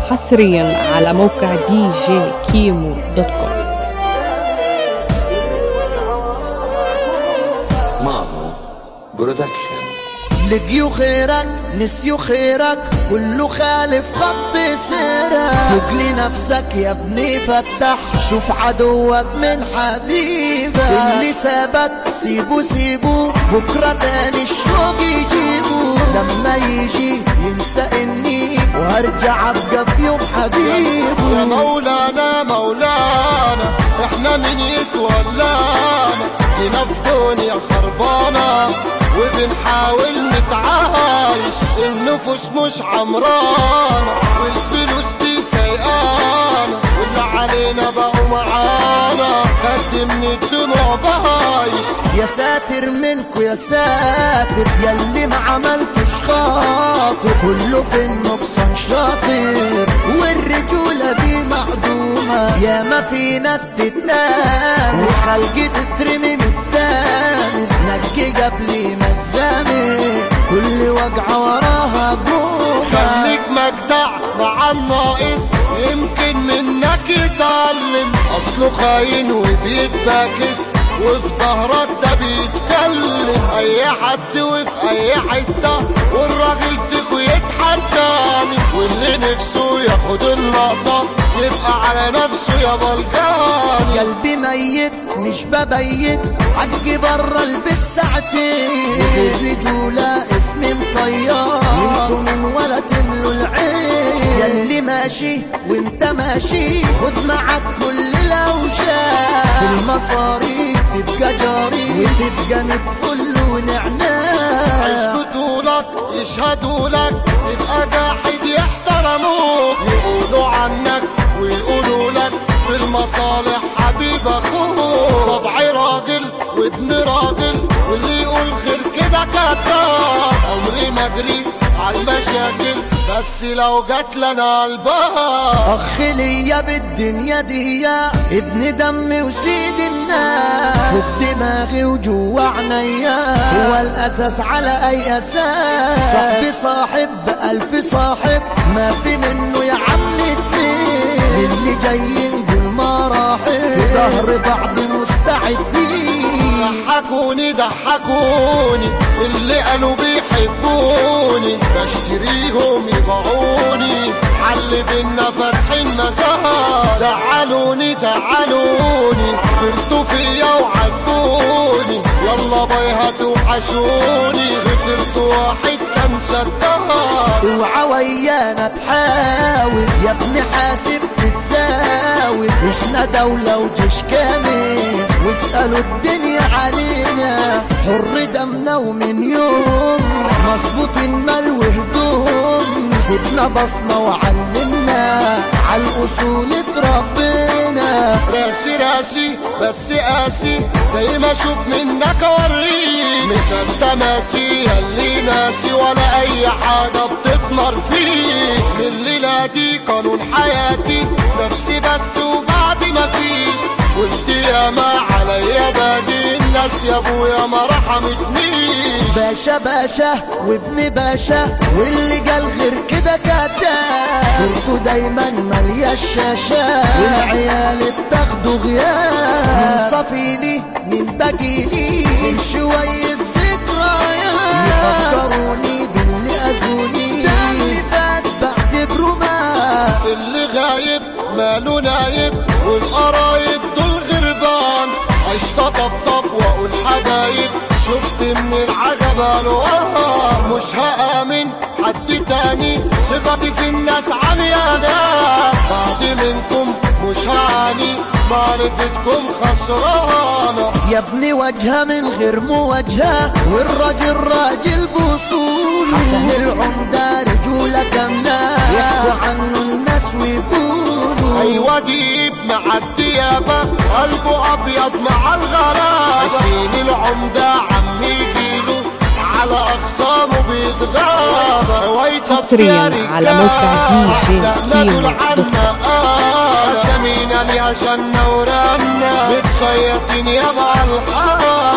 حصريا على موقع دي جي كيمو دوت كوم مامو برودكشن لقيوا خيرك نسيوا خيرك كله خالف خط سيرك فوق لنفسك يا ابني فتح شوف عدوك من حبيبك اللي سابك سيبه سيبه بكرة تاني الشوق يجيبه لما يجي ينسى اني وهرجع ابقى في يوم يا حبيبه مولانا مولانا احنا من يتولانا هنا في دنيا خربانة وبنحاول نتعايش النفوس مش عمرانة والفلوس دي سيئانة واللي علينا بقوا معانا خد من الدموع بايش يا ساتر منكو يا ساتر ياللي ما عملتش خاطر كله في النقصان شاطر والرجولة دي معدومة يا ما في ناس تتنام وخلقي تترمي من التاني نجي قبل ما تزامل كل وجعة وراها جومة خليك مجدع مع الناقص يمكن منك يتعلم اصله خاين وبيتباكس وفي ظهرك ده بيتكلم اي حد وفي اي حته والراجل فيكو يتحداني واللي نفسه ياخد اللقطه يبقى على نفسه يا بلجاني قلبي ميت مش ببيت عجي برا البيت ساعتين الرجولة اسمي مصير انتوا من ولا تملوا العين ياللي ماشي وانت ماشي خد معاك كل الاوشاك في المصاريف تبقى جاري وتبقى متفل ونعناع يشهدوا لك يشهدوا لك تبقى جاحد يحترموك يقولوا عنك ويقولوا لك في المصالح حبيب اخوك طبعي راجل وابن راجل واللي يقول غير كده كذاب عمري ما اجري عالمشاكل بس لو جات لنا الباب اخ ليا بالدنيا دي ابن دمي وسيد الناس في دماغي وجوا عينيا هو الاساس على اي اساس صاحبي صاحب بألف صاحب ما في منه يا عم اتنين اللي جايين بالمراحل في ظهر بعض مستعدين ضحكوني ضحكوني اللي قالوا بيحبوني بشتريهم يبيعوني علي بينا فاتحين مزار زعلوني زعلوني غلطوا فيا وعدوني يلا باي هتوحشوني خسرت واحد كان سدار اوعى ويانا تحاول يا ابني حاسب تتزاول احنا دولة وجيش كامل واسألوا الدنيا علينا حر دمنا ومن يوم مظبوط المال وهدوم سيبنا بصمة وعلمنا عالأصول اتربينا راسي راسي بس قاسي زي ما اشوف منك اوريك مصدق ماسي اللي ناسي ولا اي حاجة بتطمر فيك من الليلة دي قانون حياتي نفسي بس وبعد ما فيش قلت يا ما عليا باقي الناس يا ابويا ما رحمتنيش باشا باشا وابن باشا واللي قال غير كده كذاب صورته دايما مالية الشاشة والعيال اتاخدوا غياب من صفيلي من باقيلي من شوية ذكريات يفكروني باللي أذوني ده اللي فات بعتبره مات اللي غايب ماله نايب والقرايب دول غربان عشت طبطب واقول حبايب شفت من العجب الوهام مش هآمن حد تاني ثقتي في الناس عميانة بعد منكم مش هعاني معرفتكم خسرانة يا ابني وجهه من غير مواجهه والراجل راجل بوصول حسن العمدة رجولة كاملة يحكوا عنه الناس ويقولوا ايوه ديب مع الديابة قلبه ابيض مع الغلابة حسين العمدة عمي جيله على اخصامه بيتغابى هوايته حصرياً فيها على موقع رجالة. دي جي أحلامنا كيمو دول دوت كوم. عنا آه. اسامينا ليها جنة ورنة متشيطين يا الحارة